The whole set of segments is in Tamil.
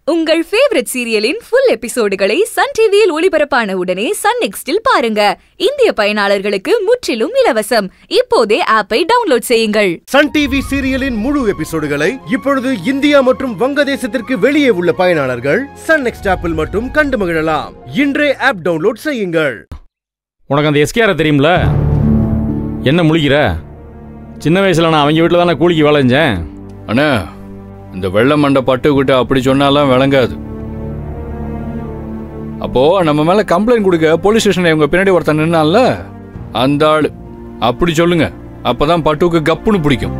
உங்கள் ஃபேவரட் சீரியலின் ஃபுல் எபிசோடுகளை சன் டிவியில் ஒளிபரப்பான உடனே சன் நெக்ஸ்டில் பாருங்க இந்திய பயனாளர்களுக்கு முற்றிலும் இலவசம் இப்போதே ஆப்பை டவுன்லோட் செய்யுங்கள் சன் டிவி சீரியலின் முழு எபிசோடுகளை இப்பொழுது இந்தியா மற்றும் வங்கதேசத்திற்கு வெளியே உள்ள பயனாளர்கள் சன் நெக்ஸ்ட் ஆப்பில் மட்டும் கண்டு மகிழலாம் இன்றே ஆப் டவுன்லோட் செய்யுங்கள் உனக்கு அந்த எஸ்கேஆரை தெரியும்ல என்ன முழிக்கிற சின்ன வயசுல நான் அவங்க வீட்டில் தானே கூலிக்கு வேலை செஞ்சேன் அண்ணா இந்த வெள்ளை மண்டை பட்டுக்கிட்ட அப்படி சொன்னாலாம் விளங்காது அப்போ நம்ம மேல கம்ப்ளைண்ட் கொடுக்க போலீஸ் ஸ்டேஷன்ல இவங்க பின்னாடி ஒருத்தன் நின்னான்ல அந்த ஆளு அப்படி சொல்லுங்க அப்பதான் பட்டுவுக்கு கப்புன்னு பிடிக்கும்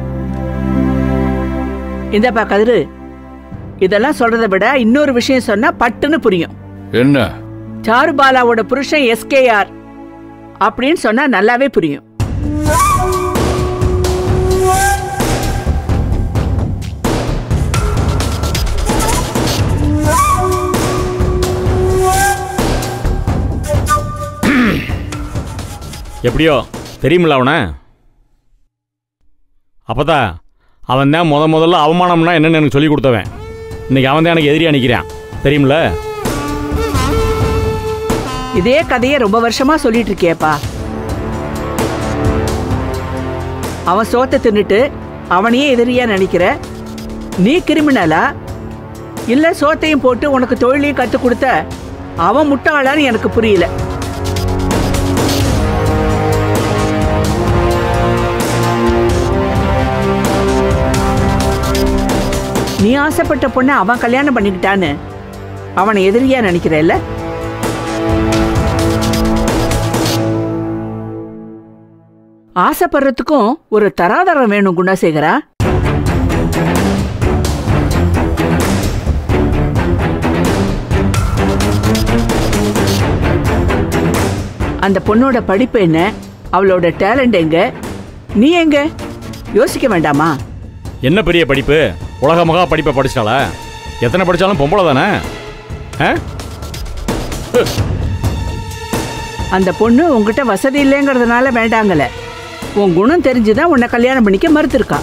இந்தப்பா கதிரு இதெல்லாம் சொல்றதை விட இன்னொரு விஷயம் சொன்னா பட்டுன்னு புரியும் என்ன சாருபாலாவோட புருஷன் எஸ்கேஆர் அப்படின்னு சொன்னா நல்லாவே புரியும் எப்படியோ தெரியுமில்ல அவனை அப்பதா அவன் தான் முத முதல்ல அவமானம்னா என்னன்னு எனக்கு சொல்லி கொடுத்தவன் இன்னைக்கு அவன் தான் எனக்கு எதிரியா நிற்கிறான் தெரியுமில்ல இதே கதையை ரொம்ப வருஷமா சொல்லிட்டு இருக்கியேப்பா அவன் சோத்தை தின்னுட்டு அவனையே எதிரியா நினைக்கிற நீ கிரிமினலா இல்ல சோத்தையும் போட்டு உனக்கு தொழிலையும் கத்து கொடுத்த அவன் முட்டாளான்னு எனக்கு புரியல நீ ஆசைப்பட்ட பொண்ணை அவன் கல்யாணம் பண்ணிக்கிட்டான்னு அவனை எதிரியா நினைக்கிறல்ல ஆசைப்படுறதுக்கும் ஒரு தராதரம் வேணும் குணாசேகரா அந்த பொண்ணோட படிப்பு என்ன அவளோட டேலண்ட் எங்க நீ எங்க யோசிக்க வேண்டாமா என்ன பெரிய படிப்பு உலக மகா படிப்பை படிச்சிட்டாளா எத்தனை படித்தாலும் பொம்பளை தானே ஆ அந்த பொண்ணு உங்ககிட்ட வசதி இல்லைங்கிறதுனால வேண்டாங்கல உன் குணம் தெரிஞ்சுதான் உன்னை கல்யாணம் பண்ணிக்க மறுத்திருக்கா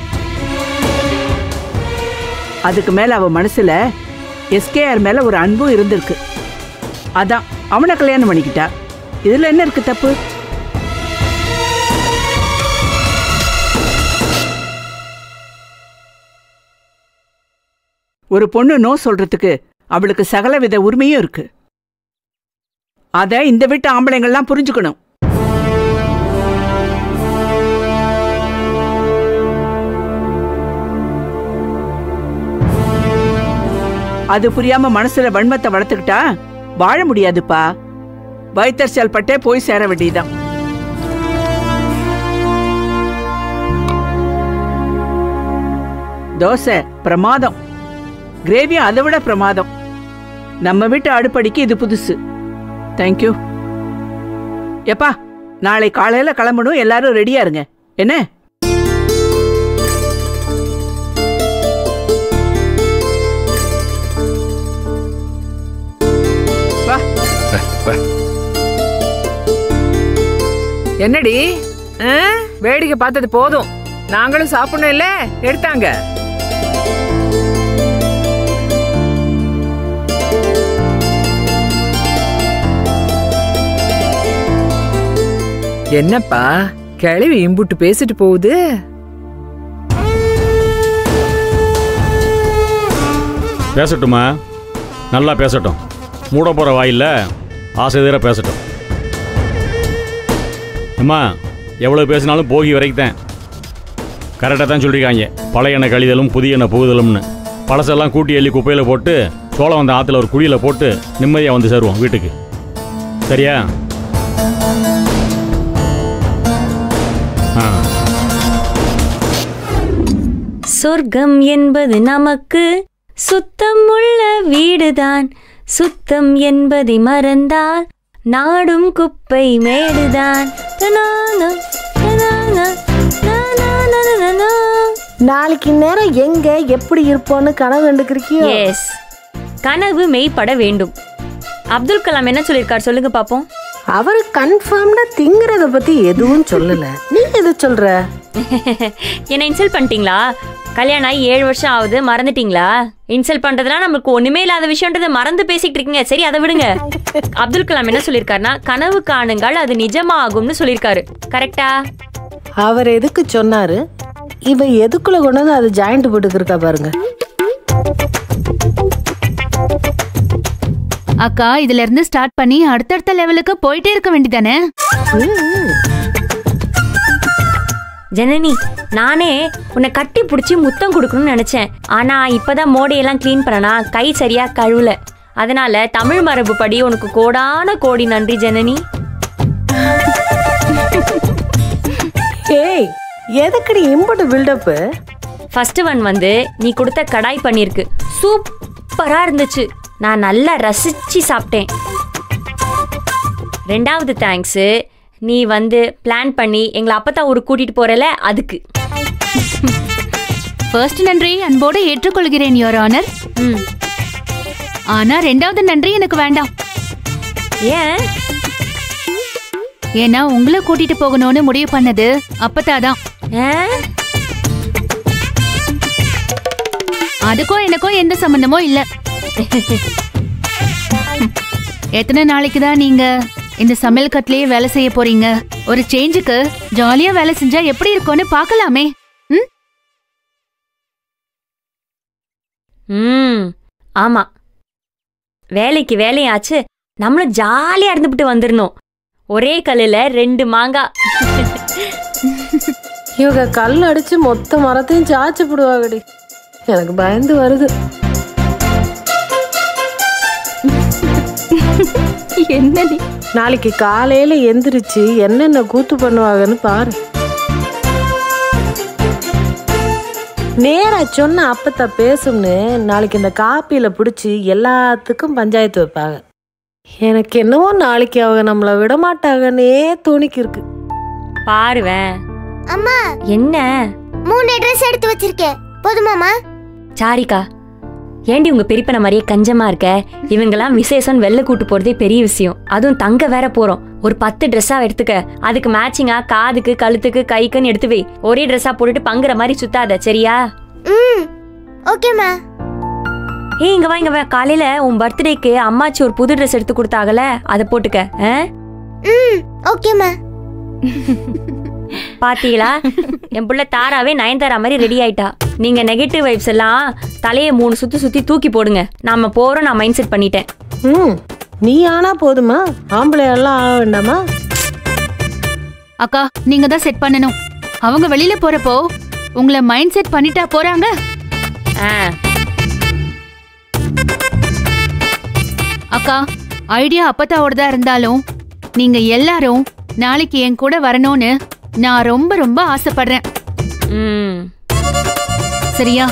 அதுக்கு மேல அவ மனசுல எஸ்கேஆர் மேல ஒரு அன்பும் இருந்திருக்கு அதான் அவனை கல்யாணம் பண்ணிக்கிட்டா இதுல என்ன இருக்கு தப்பு ஒரு பொண்ணு நோ சொல்றதுக்கு அவளுக்கு சகலவித உரிமையும் இருக்கு அத இந்த வீட்டு ஆம்பளைங்கள்லாம் புரிஞ்சுக்கணும் அது புரியாம மனசுல வன்மத்தை வளர்த்துக்கிட்டா வாழ முடியாதுப்பா வைத்தறிச்சல் பட்டே போய் சேர வேண்டியதுதான் தோசை பிரமாதம் கிரேவியும் அதை விட பிரமாதம் நம்ம வீட்டு அடுப்படிக்கு இது புதுசு தேங்க்யூ எப்பா நாளை காலையில கிளம்பணும் எல்லாரும் ரெடியா இருங்க என்ன வா என்னடி ஆ? வேடிக்கை பார்த்தது போதும் நாங்களும் சாப்பிடணும் இல்ல எடுத்தாங்க என்னப்பா கிளவி இம்புட்டு பேசிட்டு போகுது பேசட்டுமா நல்லா பேசட்டும் மூட போகிற வாயில்ல ஆசை தீர பேசட்டும் அம்மா எவ்வளோ பேசினாலும் போகி வரைக்கும் கரெக்டாக தான் சொல்லியிருக்காங்க பழைய எண்ணெய் கழிதலும் புதிய எண்ணெய் புகுதலும்னு பழசெல்லாம் கூட்டி எள்ளி குப்பையில் போட்டு சோளம் வந்த ஆற்றுல ஒரு குழியில் போட்டு நிம்மதியாக வந்து சேருவோம் வீட்டுக்கு சரியா ஆ சொர்க்கம் என்பது நமக்கு சுத்தம் உள்ள வீடுதான் சுத்தம் என்பதை மறந்தால் நாடும் குப்பை மேடுதான் தனானா, தனானா, தனானானானானா. நாளைக்கு நேரம் எங்க எப்படி இருப்போன்னு கனவு கண்டுக்கிறியோ எஸ் கனவு மெய்ப்பட வேண்டும் அப்துல் கலாம் என்ன சொல்லியிருக்கார் சொல்லுங்க பாப்போம் அவரு கன்ஃபார்ம்டா திங்கறத பத்தி எதுவும் சொல்லல நீ எது சொல்ற என்ன இன்சல்ட் பண்ணிட்டீங்களா கல்யாணம் ஆகி ஏழு வருஷம் ஆகுது மறந்துட்டீங்களா இன்சல்ட் பண்றதுலாம் நமக்கு ஒண்ணுமே இல்லாத விஷயம்ன்றது மறந்து பேசிட்டு இருக்கீங்க சரி அதை விடுங்க அப்துல் கலாம் என்ன சொல்லியிருக்காருன்னா கனவு காணுங்கள் அது நிஜமாகும்னு சொல்லியிருக்காரு கரெக்டா அவர் எதுக்கு சொன்னாரு இவ எதுக்குள்ள கொண்டு வந்து அது ஜாயிண்ட் போட்டுக்கிருக்கா பாருங்க அக்கா இதுல இருந்து ஸ்டார்ட் பண்ணி அடுத்தடுத்த லெவலுக்கு போயிட்டே இருக்க வேண்டியதானே ஜனனி நானே உன்னை கட்டி பிடிச்சி முத்தம் கொடுக்கணும்னு நினைச்சேன் ஆனா இப்பதான் மோடையெல்லாம் க்ளீன் பண்ணனா கை சரியா கழுவல அதனால தமிழ் மரபு படி உனக்கு கோடான கோடி நன்றி ஜனனி ஏய் எதுக்குடி இம்புட்டு பில்டப்பு ஃபர்ஸ்ட் ஒன் வந்து நீ கொடுத்த கடாய் பண்ணிருக்கு சூப்பரா இருந்துச்சு நான் நல்லா ரசிச்சு சாப்பிட்டேன் ரெண்டாவது தேங்க்ஸு நீ வந்து பிளான் பண்ணி எங்களை அப்பத்தா ஊருக்கு கூட்டிட்டு போறல அதுக்கு ஃபர்ஸ்ட் நன்றி அன்போடு ஏற்றுக்கொள்கிறேன் யுவர் ஆனர் ம் ஆனா ரெண்டாவது நன்றி எனக்கு வேண்டாம் ஏன் ஏன்னா உங்களை கூட்டிட்டு போகணும்னு முடிவு பண்ணது அப்பத்தாதான் ஆ? அதுக்கும் எனக்கும் எந்த சம்பந்தமும் இல்ல எத்தனை நாளைக்கு தான் நீங்க இந்த சமையல் கட்டிலேயே வேலை செய்ய போறீங்க ஒரு சேஞ்சுக்கு ஜாலியா வேலை செஞ்சா எப்படி இருக்கும்னு பார்க்கலாமே ம் ம் ஆமா வேலைக்கு வேலையாச்சு நம்மளும் ஜாலியா இருந்துபிட்டு வந்துடணும் ஒரே கல்லுல ரெண்டு மாங்காய் இவங்க கல் அடிச்சு மொத்த மரத்தையும் சாய்ச்சி போடுவாங்கடி எனக்கு பயந்து வருது என்ன நீ நாளைக்கு காலையில எந்திரிச்சு என்னென்ன கூத்து பண்ணுவாங்கன்னு பாரு நேரா சொன்ன அப்பத்த பேசும்னு நாளைக்கு இந்த காப்பியில பிடிச்சி எல்லாத்துக்கும் பஞ்சாயத்து வைப்பாங்க எனக்கு என்னவோ நாளைக்கு அவங்க நம்மள விட மாட்டாங்கன்னே தோணிக்கு இருக்கு பாருவேன் அம்மா என்ன மூணு ட்ரெஸ் எடுத்து வச்சிருக்கேன் போதுமாமா சாரிக்கா ஏண்டி உங்க பெரியப்பன மாதிரியே கஞ்சமா இருக்க இவங்கெல்லாம் விசேஷம் வெளில கூட்டு போறதே பெரிய விஷயம் அதுவும் தங்க வேற போறோம் ஒரு பத்து ட்ரெஸ்ஸா எடுத்துக்க அதுக்கு மேட்சிங்கா காதுக்கு கழுத்துக்கு கைக்குன்னு எடுத்து வை ஒரே ட்ரெஸ்ஸா போட்டுட்டு பங்குற மாதிரி சுத்தாத சரியா ம் ஓகேம்மா ஏய் இங்க வா இங்க வா காலையில உன் பர்த்டேக்கு அம்மாச்சி ஒரு புது ட்ரெஸ் எடுத்து கொடுத்தாங்கல அதை போட்டுக்க ஆ? ம் ஓகேம்மா பாத்தீங்களா என் புள்ள தாராவே நயன்தாரா மாதிரி ரெடி ஆயிட்டா நீங்க நெகட்டிவ் வைப்ஸ் எல்லாம் தலையை மூணு சுத்தி சுத்தி தூக்கி போடுங்க நாம போறோம் நான் மைண்ட் செட் பண்ணிட்டேன் ம் நீ ஆனா போதுமா ஆம்பளை எல்லாம் ஆக வேண்டாமா அக்கா நீங்க தான் செட் பண்ணணும் அவங்க வெளியில போறப்போ உங்களை மைண்ட் செட் பண்ணிட்டா போறாங்க ஆ அக்கா ஐடியா அப்பத்தாவோட தான் இருந்தாலும் நீங்க எல்லாரும் நாளைக்கு என் கூட வரணும்னு நான் ரொம்ப ரொம்ப ஆசைப்படுறேன் ம் சரியா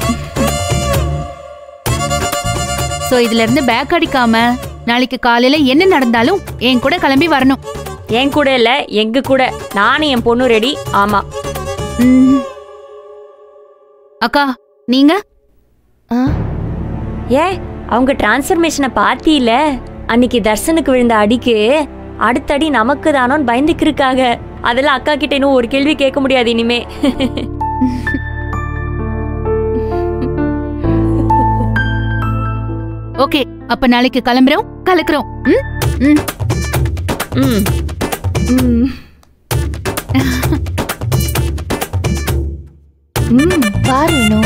சோ இதுல இருந்து பேக் அடிக்காம நாளைக்கு காலையில என்ன நடந்தாலும் என் கூட கிளம்பி வரணும் என் கூட இல்ல எங்க கூட நானும் என் பொண்ணு ரெடி ஆமா ம். அக்கா நீங்க ஏ அவங்க டிரான்ஸ்ஃபர்மேஷனை பாத்தியில அன்னைக்கு தர்சனுக்கு விழுந்த அடிக்கு அடுத்த அடி நமக்கு தானோன்னு பயந்துக்கு இருக்காங்க அதெல்லாம் அக்கா கிட்ட இன்னும் ஒரு கேள்வி கேட்க முடியாது இனிமே ஓகே அப்ப நாளைக்கு கிளம்புறோம் கலக்குறோம் ம்? ம். ம் ம். ம், பாரு இனு.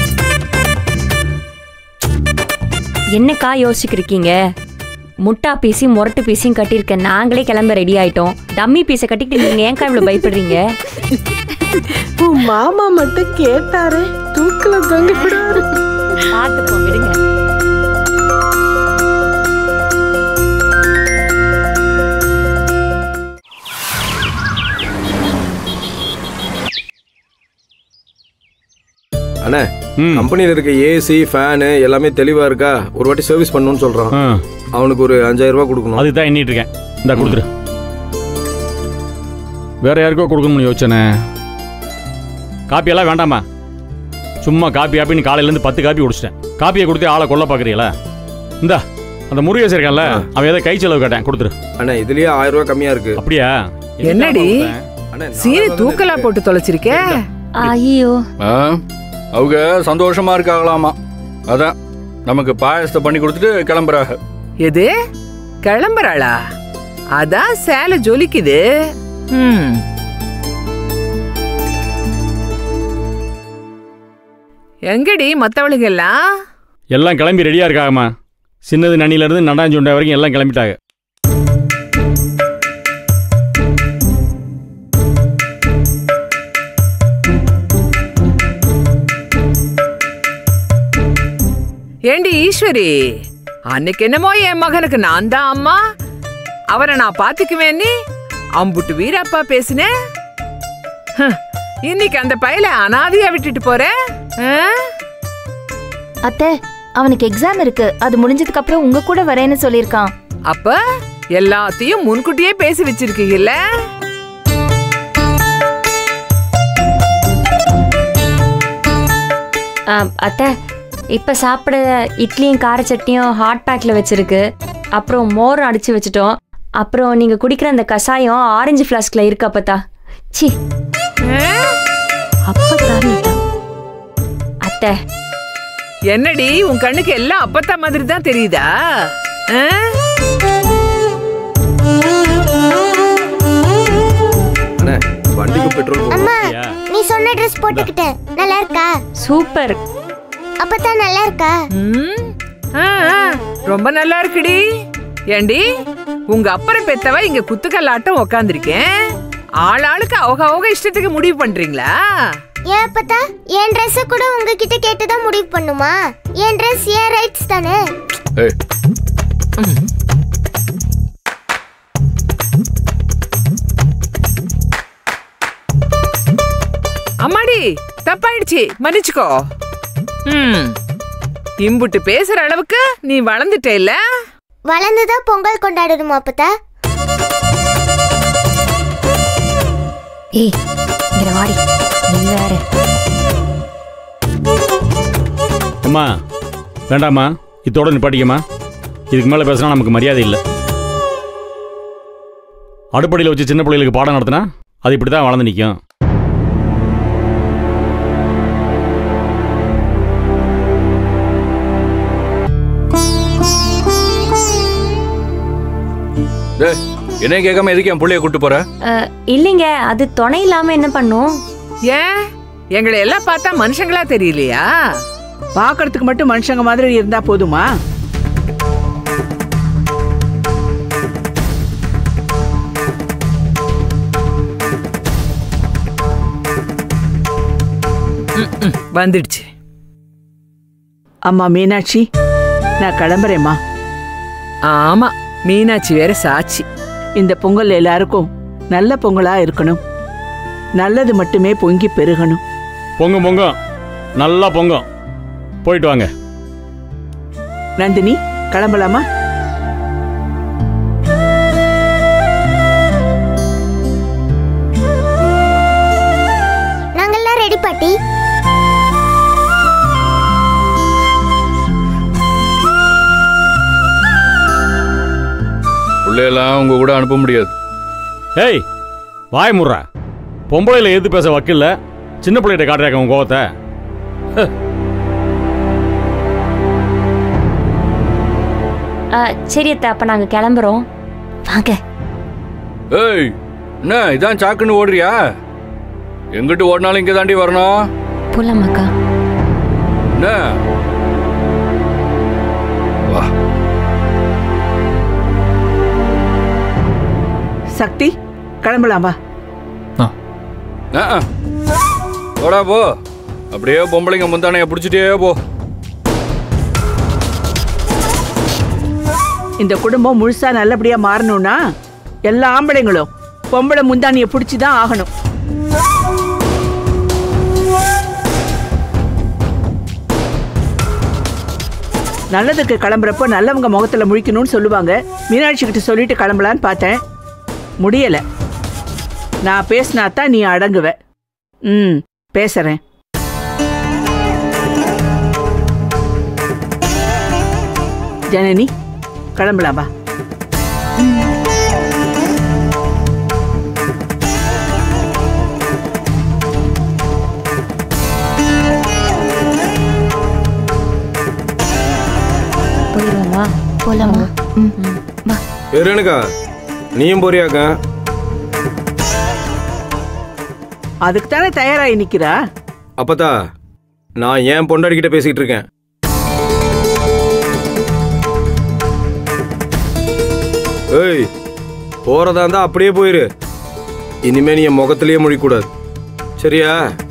என்னக்கா யோசிச்சுக்கிருக்கீங்க முட்டா பீசி முரட்டு பீசியும் கட்டியிருக்க நாங்களே கிளம்ப ரெடி ஆயிட்டோம் டம்மி பீஸை கட்டிட்டு நீங்க ஏன்க்கா இவ்வளவு பயப்படுறீங்க உன் மாமா மட்டும் கேட்டாரு தூக்கல தொங்கி விடாரு பார்த்துப்போம் விடுங்க அண்ணே ம் கம்பெனியில் இருக்க ஏசி ஃபேனு எல்லாமே தெளிவாக இருக்கா ஒரு வாட்டி சர்வீஸ் பண்ணணும்னு சொல்கிறான் ஆ அவனுக்கு ஒரு அஞ்சாயிரம் ரூபாய் கொடுக்கணும் அதுக்கு தான் எண்ணிட்டு இருக்கேன் இந்த கொடுத்துரு வேற யாருக்கோ கொடுக்கணும்னு யோசிச்சனே காப்பியெல்லாம் வேண்டாமா சும்மா காப்பி காப்பின்னு காலையிலேருந்து பத்து காப்பி குடிச்சிட்டேன் காப்பியை கொடுத்து ஆளை கொல்ல பார்க்குறீங்களா இந்தா அந்த முருகேசன் இருக்கான்ல அவன் ஏதோ கை செலவு கேட்டேன் கொடுத்துரு அண்ணே இதுலயே ஆயிரம் ரூபாய் கம்மியாக இருக்கு அப்படியா என்னடி? அண்ணே சீனி நாலாவது தூக்கலா போட்டு தொலைச்சிருக்க ஐயோ ஆ அவங்க சந்தோஷமா இருக்காங்களாமா அதான் நமக்கு பாயசத்தை பண்ணி கொடுத்துட்டு கிளம்புறாங்க எது கிளம்புறாளா அதான் சேலை ஜொலிக்குது ம் எங்கடி மத்தவளுங்க எல்லாம் எல்லாம் கிளம்பி ரெடியாக இருக்காங்கம்மா சின்னது நனியிலேருந்து நடாஞ்சுண்டை வரைக்கும் எல்லாம் கிளம்பிட்டாங்க ஏண்டி ஈஸ்வரி அன்னைக்கு என்னமோ என் மகனுக்கு நான் தான் அம்மா அவரை நான் பாத்துக்குவேன் நீ அம்புட்டு வீரப்பா பேசினேன் ஹம், இன்னைக்கு அந்த பையல அனாதையா விட்டுட்டு போற ஆ? அத்தை அவனுக்கு எக்ஸாம் இருக்கு அது முடிஞ்சதுக்கு அப்புறம் உங்க கூட வரேன்னு சொல்லியிருக்கான் அப்ப எல்லாத்தையும் முன்கூட்டியே பேசி வச்சிருக்கீங்கல்ல ஆ, அத்தை இப்போ சாப்பிட இட்லியும் கார சட்னியும் ஹாட் பேக்கில் வச்சிருக்கு அப்புறம் மோர் அடிச்சு வச்சிட்டோம் அப்புறம் நீங்கள் குடிக்கிற அந்த கஷாயம் ஆரஞ்சு ஃப்ளாஸ்கில் இருக்கு அப்பத்தா சி அப்பத்தா அத்தை என்னடி உன் கண்ணுக்கு எல்லாம் அப்பத்தா மாதிரி தான் தெரியுதா ஆ? அண்ணே வண்டிக்கு பெட்ரோல் அம்மா நீ சொன்ன ட்ரெஸ் போட்டுக்கிட்டேன் நல்லா இருக்கா சூப்பர் அப்பதான் நல்லா இருக்கா ம், ஆ, ஆ, ரொம்ப நல்லா இருக்குடி ஏண்டி உங்க அப்பரை பெத்தவ இங்க குத்துக்கல்லாட்டம் உக்காந்துருக்கேன் ஆளாளுக்கு அவங்க அவங்க இஷ்டத்துக்கு முடிவு பண்றீங்களா ஏன் அப்பத்தா என் ட்ரெஸ் கூட உங்ககிட்ட கேட்டு தான் முடிவு பண்ணுமா என் ட்ரெஸ் ஏன் ரைட்ஸ் தானே ஏய் அம்மாடி தப்பாயிடுச்சு மன்னிச்சுக்கோ ம் இம்புட்டு பேசுற அளவுக்கு நீ வளர்ந்துட்ட இல்ல வளர்ந்துதான் பொங்கல் கொண்டாடணுமா அப்பத்தா ஏய் இங்கே வாடி நீ வேற அம்மா வேண்டாம்மா இதோட நிப்பாட்டிக்கம்மா இதுக்கு மேலே பேசினா நமக்கு மரியாதை இல்லை அடுப்படியில் வச்சு சின்ன பிள்ளைகளுக்கு பாடம் நடத்தினா அது இப்படி தான் வளர்ந்து நிற்கும் டேய் என்ன கேட்காம எதுக்கு என் புள்ளைய கூட்டு போற அ, இல்லைங்க அது துணை இல்லாமல் என்ன பண்ணும் ஏன் எங்களை எல்லாம் பார்த்தா மனுஷங்களா தெரியலையா பார்க்கறதுக்கு மட்டும் மனுஷங்க மாதிரி இருந்தா போதுமா வந்துடுச்சு அம்மா மீனாட்சி நான் கிளம்புறேம்மா ஆமா மீனாட்சி வேற சாட்சி இந்த பொங்கல் எல்லாருக்கும் நல்ல பொங்கலா இருக்கணும் நல்லது மட்டுமே பொங்கி பெருகணும் பொங்கும் பொங்கும் நல்லா பொங்கும் போயிட்டு வாங்க நந்தினி கிளம்பலாமா நாங்கெல்லாம் ரெடி பாட்டி பிள்ளையெல்லாம் உங்க கூட அனுப்ப முடியாது ஏய் வாய் முறா பொம்பளையில் எது பேச வக்கில்ல சின்ன பிள்ளைகிட்ட காட்டுறாங்க உன் கோவத்தை அ, சரி அத்தை அப்போ நாங்கள் கிளம்புறோம் வாங்க ஏய் என்ன இதான் சாக்குன்னு ஓடுறியா எங்கிட்டு ஓடினாலும் இங்க தாண்டி வரணும் போலாமாக்கா என்ன வா சக்தி கிளம்பலாமா ஆ, ஆ. போடா போ அப்படியே பொம்பளைங்க முந்தானைய பிடிச்சிட்டே போ இந்த குடும்பம் முழுசா நல்லபடியா மாறணும்னா எல்லா ஆம்பளைங்களும் பொம்பளை முந்தானியை பிடிச்சி தான் ஆகணும் நல்லதுக்கு கிளம்புறப்போ நல்லவங்க முகத்துல முழிக்கணும்னு சொல்லுவாங்க மீனாட்சி கிட்ட சொல்லிட்டு கிளம்பலான்னு பார்த்தேன் முடியல நான் பேசினா தான் நீ அடங்குவ ம் பேசுறேன் ஜனனி கிளம்பலாமா வா போலாமா ம் வா ரேணுகா நீயும் போறியாக்கா அதுக்கு தானே தயாராகி நிக்கிறா அப்பதா நான் ஏன் பொண்டாடிக்கிட்ட பேசிக்கிட்டு இருக்கேன் ஏய் போறதா இருந்தா அப்படியே போயிரு இனிமே நீ என் முகத்திலேயே முழிக்கூடாது சரியா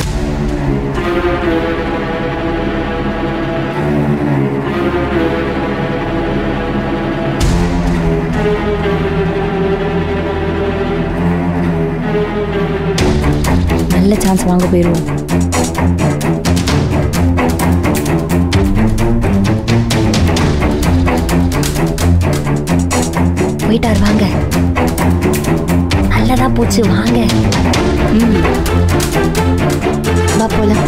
நல்ல சான்ஸ் வாங்க போயிடுவோம் போயிட்டார் வாங்க நல்லதா போச்சு வாங்க வா போலாம்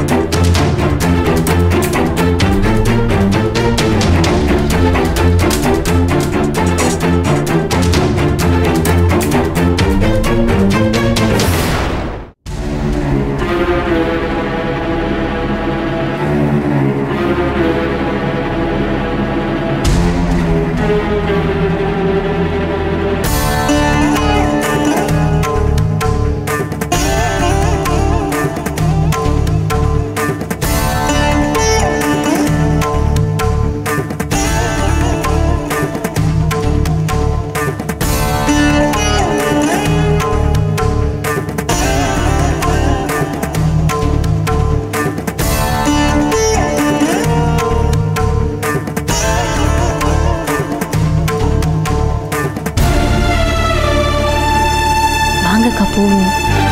வாங்கக்கா போவோம்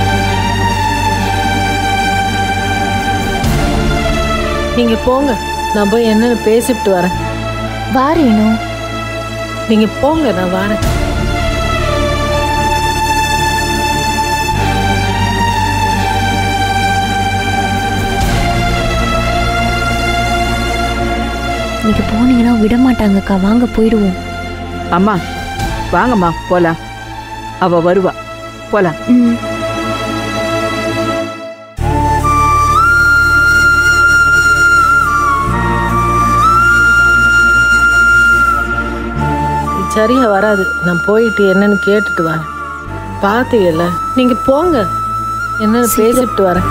நீங்க போங்க நான் போய் என்னன்னு பேசிட்டு வரேன் வா ரேணு நீங்க போங்க நான் வரேன் நீங்க போனீங்கன்னா விட மாட்டாங்கக்கா வாங்க போயிடுவோம் அம்மா வாங்கம்மா போலாம் அவ வருவா போலாம் ம் இது சரியா வராது நான் போயிட்டு என்னன்னு கேட்டுட்டு வரேன் பாத்தீங்கல்ல நீங்க போங்க என்னன்னு பேசிட்டு வரேன்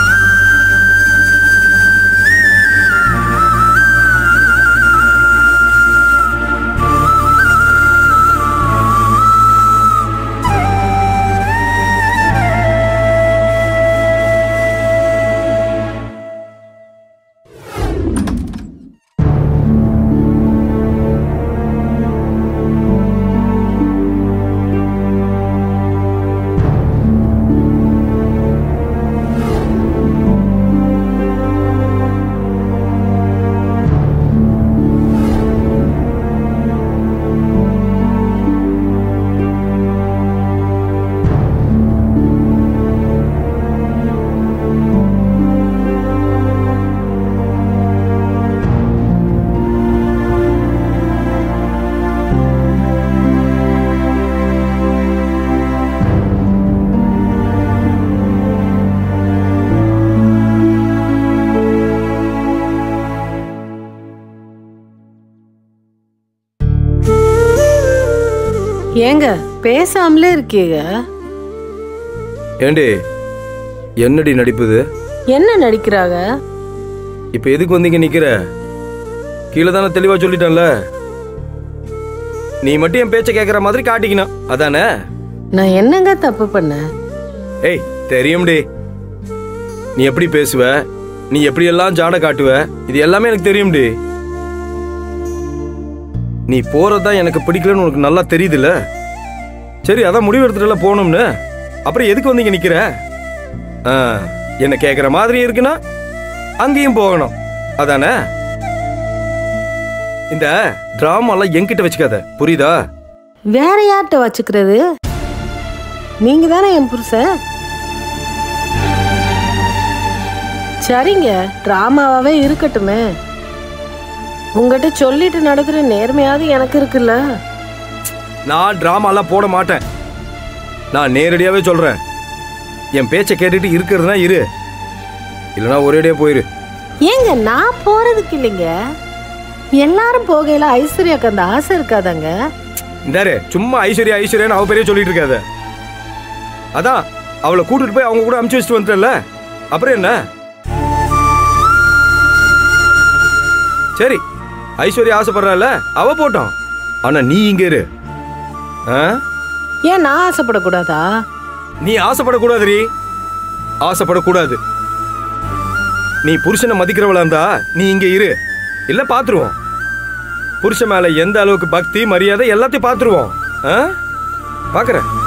ஏங்க பேசாமலே இருக்கீங்க ஏண்டி என்னடி நடிப்புது என்ன நடிக்கிறாங்க இப்போ எதுக்கு வந்தீங்க நிக்கிற கீழே தானே தெளிவா சொல்லிட்டேன்ல நீ மட்டும் என் பேச்சை கேட்குற மாதிரி காட்டிக்கணும் அதானே நான் என்னங்க தப்பு பண்ணேன் ஏய் தெரியும்டி நீ எப்படி பேசுவ நீ எப்படி எல்லாம் ஜாட காட்டுவ இது எல்லாமே எனக்கு தெரியும்டி நீ போறதுதான் எனக்கு பிடிக்கலன்னு உனக்கு நல்லா தெரியுதுல்ல சரி அதான் முடிவு எடுத்துட்டுல போகணும்னு அப்புறம் எதுக்கு வந்து இங்க நிக்கிற ஆ, என்ன கேக்குற மாதிரி இருக்குன்னா அங்கேயும் போகணும் அதானே இந்த டிராமாலாம் என்கிட்ட வச்சுக்காத புரியுதா வேற யார்கிட்ட வச்சுக்கிறது நீங்க தானே என் புருஷன் சரிங்க டிராமாவாவே இருக்கட்டுமே உங்ககிட்ட சொல்லிட்டு நடக்கிற நேர்மையாவது எனக்கு இருக்குல்ல நான் டிராமாலாம் போட மாட்டேன் நான் நேரடியாவே சொல்றேன் என் பேச்சை கேட்டுட்டு இருக்கிறதுனா இரு இல்லைன்னா ஒரேடியா போயிரு ஏங்க நான் போறதுக்கு இல்லைங்க எல்லாரும் போகையில ஐஸ்வர்யாக்கு அந்த ஆசை இருக்காதாங்க இந்தாரு சும்மா ஐஸ்வர்யா ஐஸ்வர்யான்னு அவ பெரிய சொல்லிட்டு இருக்காத அதான் அவளை கூட்டிட்டு போய் அவங்க கூட அமுச்சு வச்சுட்டு வந்துட்டல அப்புறம் என்ன சரி ஐஸ்வர்யா ஆசைப்படுறால அவ போட்டோம் ஆனா நீ இங்க இரு ஆ? ஏன் நான் ஆசைப்படக்கூடாதா நீ ஆசைப்படக்கூடாதுரி ஆசைப்படக்கூடாது நீ புருஷனை மதிக்கிறவளா இருந்தா நீ இங்க இரு இல்ல பாத்துருவோம் புருஷன் மேல எந்த அளவுக்கு பக்தி மரியாதை எல்லாத்தையும் பாத்துருவோம் ஆ? பாக்குறேன்